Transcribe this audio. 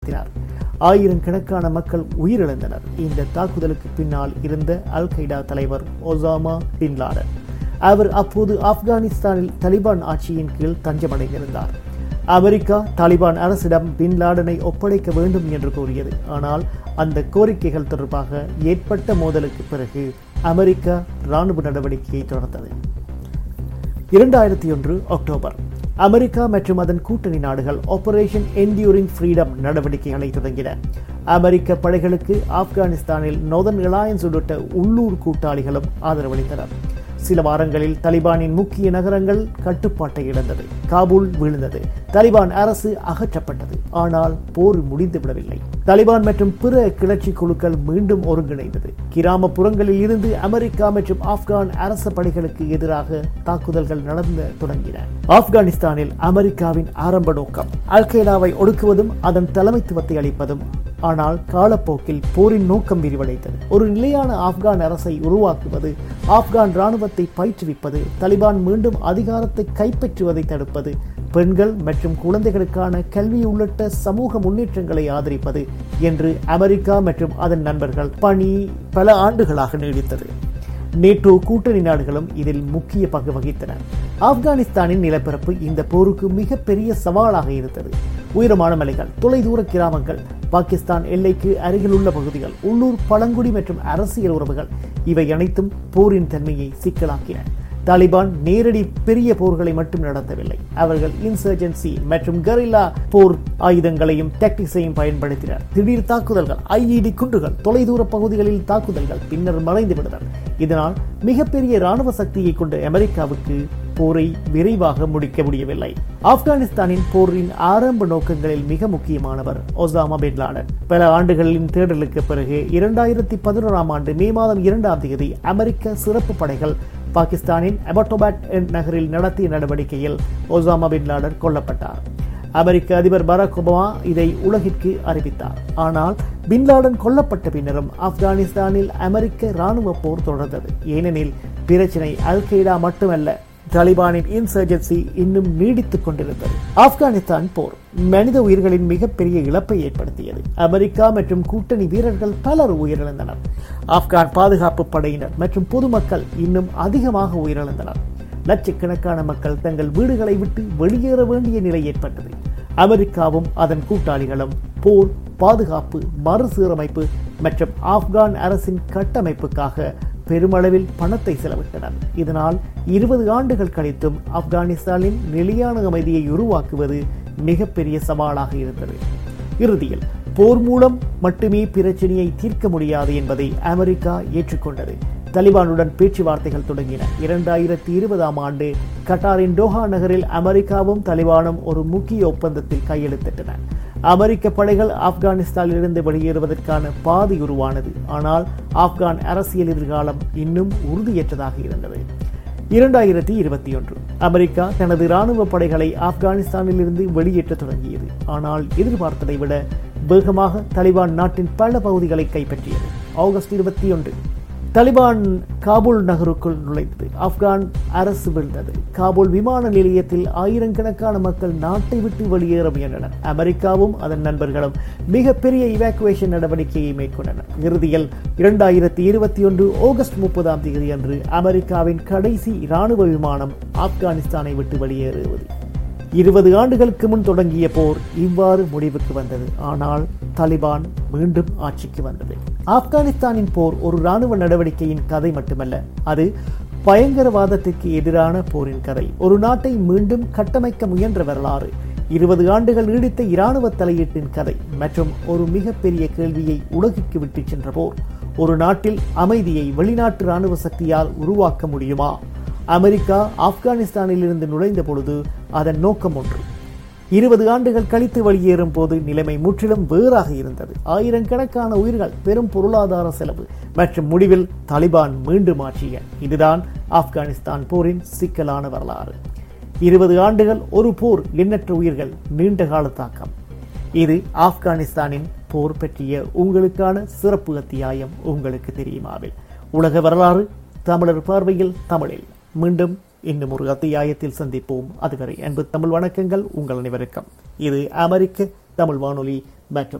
நடத்தினார் ஆயிரக்கணக்கான மக்கள் உயிரிழந்தனர் இந்த தாக்குதலுக்கு பின்னால் இருந்த அல் கைடா தலைவர் ஒசாமா பின் லாடன் அவர் அப்போது ஆப்கானிஸ்தானில் தலிபான் ஆட்சியின் கீழ் தஞ்சமடைந்திருந்தார் அமெரிக்கா தாலிபான் அரசிடம் பின் லாடனை ஒப்படைக்க வேண்டும் என்று கூறியது ஆனால் அந்த கோரிக்கைகள் தொடர்பாக ஏற்பட்ட மோதலுக்கு பிறகு அமெரிக்கா ராணுவ நடவடிக்கையை தொடர்ந்தது இரண்டாயிரத்தி ஒன்று அக்டோபர் அமெரிக்கா மற்றும் அதன் கூட்டணி நாடுகள் ஆபரேஷன் என்டியூரிங் ஃப்ரீடம் நடவடிக்கைகளை தொடங்கின அமெரிக்க படைகளுக்கு ஆப்கானிஸ்தானில் நோதன் அலையன்ஸ் உள்ளிட்ட உள்ளூர் கூட்டாளிகளும் ஆதரவளித்தனர் சில வாரங்களில் தலிபானின் முக்கிய நகரங்கள் கட்டுப்பாட்டை இழந்தது காபூல் வீழ்ந்தது தலிபான் அரசு அகற்றப்பட்டது ஆனால் போர் முடிந்துவிடவில்லை தலிபான் மற்றும் பிற கிளர்ச்சி குழுக்கள் மீண்டும் ஒருங்கிணைந்தது கிராமப்புறங்களில் இருந்து அமெரிக்கா மற்றும் ஆப்கான் அரச படைகளுக்கு எதிராக தாக்குதல்கள் நடந்த தொடங்கின ஆப்கானிஸ்தானில் அமெரிக்காவின் ஆரம்ப நோக்கம் அல்கேடாவை ஒடுக்குவதும் அதன் தலைமைத்துவத்தை அளிப்பதும் ஆனால் காலப்போக்கில் போரின் நோக்கம் விரிவடைந்தது ஒரு நிலையான ஆப்கான் அரசை உருவாக்குவது ஆப்கான் ராணுவத்தை பயிற்றுவிப்பது தலிபான் மீண்டும் அதிகாரத்தை கைப்பற்றுவதை தடுப்பது பெண்கள் மற்றும் குழந்தைகளுக்கான கல்வி உள்ளிட்ட சமூக முன்னேற்றங்களை ஆதரிப்பது என்று அமெரிக்கா மற்றும் அதன் நண்பர்கள் பணி பல ஆண்டுகளாக நீடித்தது நேட்டோ கூட்டணி நாடுகளும் இதில் முக்கிய பங்கு வகித்தன ஆப்கானிஸ்தானின் நிலப்பரப்பு இந்த போருக்கு மிகப்பெரிய சவாலாக இருந்தது உயரமான மலைகள் தொலைதூர கிராமங்கள் பாகிஸ்தான் எல்லைக்கு அருகில் உள்ள பகுதிகள் உள்ளூர் பழங்குடி மற்றும் அரசியல் உறவுகள் இவை அனைத்தும் போரின் தன்மையை சிக்கலாக்கின தாலிபான் நேரடி பெரிய போர்களை மட்டும் நடத்தவில்லை அவர்கள் இன்சர்ஜென்சி மற்றும் கரில்லா போர் ஆயுதங்களையும் டாக்டிக்ஸையும் பயன்படுத்தினர் திடீர் தாக்குதல்கள் ஐஇடி குண்டுகள் தொலைதூர பகுதிகளில் தாக்குதல்கள் பின்னர் மறைந்து விடுதல் இதனால் மிகப்பெரிய ராணுவ சக்தியை கொண்ட அமெரிக்காவுக்கு போரை விரைவாக முடிக்க முடியவில்லை ஆப்கானிஸ்தானின் போரின் ஆரம்ப நோக்கங்களில் மிக முக்கியமானவர் ஒசாமா பின் லாடன் பல ஆண்டுகளின் தேடலுக்கு பிறகு இரண்டாயிரத்தி பதினோராம் ஆண்டு மே மாதம் இரண்டாம் தேதி அமெரிக்க சிறப்பு படைகள் பாகிஸ்தானின் அபட்டோபாட் நகரில் நடத்திய நடவடிக்கையில் ஒசாமா பின் லாடன் கொல்லப்பட்டார் அமெரிக்க அதிபர் பராக் ஒபாமா இதை உலகிற்கு அறிவித்தார் ஆனால் பின் லாடன் கொல்லப்பட்ட பின்னரும் ஆப்கானிஸ்தானில் அமெரிக்க ராணுவ போர் தொடர்ந்தது ஏனெனில் பிரச்சினை அல் கெய்டா மட்டுமல்ல தாலிபானின் இன்சர்ஜென்சி இன்னும் நீடித்துக் கொண்டிருந்தது ஆப்கானிஸ்தான் போர் மனித உயிர்களின் மிகப்பெரிய இழப்பை ஏற்படுத்தியது அமெரிக்கா மற்றும் கூட்டணி வீரர்கள் பலர் உயிரிழந்தனர் ஆப்கான் பாதுகாப்பு படையினர் மற்றும் பொதுமக்கள் இன்னும் அதிகமாக உயிரிழந்தனர் லட்சக்கணக்கான மக்கள் தங்கள் வீடுகளை விட்டு வெளியேற வேண்டிய நிலை ஏற்பட்டது அமெரிக்காவும் அதன் கூட்டாளிகளும் போர் பாதுகாப்பு மறுசீரமைப்பு மற்றும் ஆப்கான் அரசின் கட்டமைப்புக்காக பெருமளவில் பணத்தை செலவிட்டனர் இதனால் இருபது ஆண்டுகள் கழித்தும் ஆப்கானிஸ்தானின் நிலையான அமைதியை உருவாக்குவது மிகப்பெரிய சவாலாக இருந்தது இறுதியில் போர் மூலம் மட்டுமே பிரச்சனையை தீர்க்க முடியாது என்பதை அமெரிக்கா ஏற்றுக்கொண்டது தலிபானுடன் பேச்சுவார்த்தைகள் தொடங்கின இரண்டாயிரத்தி இருபதாம் ஆண்டு கட்டாரின் டோஹா நகரில் அமெரிக்காவும் தலிபானும் ஒரு முக்கிய ஒப்பந்தத்தில் கையெழுத்திட்டன அமெரிக்க படைகள் ஆப்கானிஸ்தானிலிருந்து வெளியேறுவதற்கான பாதை உருவானது ஆனால் ஆப்கான் அரசியல் எதிர்காலம் இன்னும் உறுதியற்றதாக இருந்தது இரண்டாயிரத்தி இருபத்தி ஒன்று அமெரிக்கா தனது ராணுவ படைகளை ஆப்கானிஸ்தானிலிருந்து வெளியேற்ற தொடங்கியது ஆனால் எதிர்பார்த்ததை விட வேகமாக தலிபான் நாட்டின் பல பகுதிகளை கைப்பற்றியது ஆகஸ்ட் இருபத்தி ஒன்று தலிபான் காபூல் நகருக்குள் நுழைந்தது ஆப்கான் அரசு வீழ்ந்தது காபூல் விமான நிலையத்தில் ஆயிரக்கணக்கான மக்கள் நாட்டை விட்டு வெளியேற முயன்றனர் அமெரிக்காவும் அதன் நண்பர்களும் மிகப்பெரிய இவாக்குவேஷன் நடவடிக்கையை மேற்கொண்டனர் இறுதியில் இரண்டாயிரத்தி இருபத்தி ஒன்று ஆகஸ்ட் முப்பதாம் தேதி அன்று அமெரிக்காவின் கடைசி இராணுவ விமானம் ஆப்கானிஸ்தானை விட்டு வெளியேறுவது இருபது ஆண்டுகளுக்கு முன் தொடங்கிய போர் இவ்வாறு முடிவுக்கு வந்தது ஆனால் தாலிபான் மீண்டும் ஆட்சிக்கு வந்தது ஆப்கானிஸ்தானின் போர் ஒரு ராணுவ நடவடிக்கையின் கதை மட்டுமல்ல அது பயங்கரவாதத்திற்கு எதிரான போரின் கதை ஒரு நாட்டை மீண்டும் கட்டமைக்க முயன்ற வரலாறு இருபது ஆண்டுகள் நீடித்த இராணுவ தலையீட்டின் கதை மற்றும் ஒரு மிகப்பெரிய கேள்வியை உலகிற்கு விட்டுச் சென்ற போர் ஒரு நாட்டில் அமைதியை வெளிநாட்டு இராணுவ சக்தியால் உருவாக்க முடியுமா அமெரிக்கா ஆப்கானிஸ்தானில் இருந்து நுழைந்த பொழுது அதன் நோக்கம் ஒன்று இருபது ஆண்டுகள் கழித்து வெளியேறும் போது நிலைமை முற்றிலும் வேறாக இருந்தது ஆயிரக்கணக்கான உயிர்கள் பெரும் பொருளாதார செலவு மற்றும் முடிவில் தாலிபான் மீண்டும் ஆட்சிய இதுதான் ஆப்கானிஸ்தான் போரின் சிக்கலான வரலாறு இருபது ஆண்டுகள் ஒரு போர் எண்ணற்ற உயிர்கள் நீண்ட கால தாக்கம் இது ஆப்கானிஸ்தானின் போர் பற்றிய உங்களுக்கான சிறப்பு அத்தியாயம் உங்களுக்கு தெரியுமாவில் உலக வரலாறு தமிழர் பார்வையில் தமிழில் மீண்டும் இன்னும் ஒரு அத்தியாயத்தில் சந்திப்போம் அதுவரை அன்பு தமிழ் வணக்கங்கள் உங்கள் அனைவருக்கும் இது அமெரிக்க தமிழ் வானொலி மற்றும்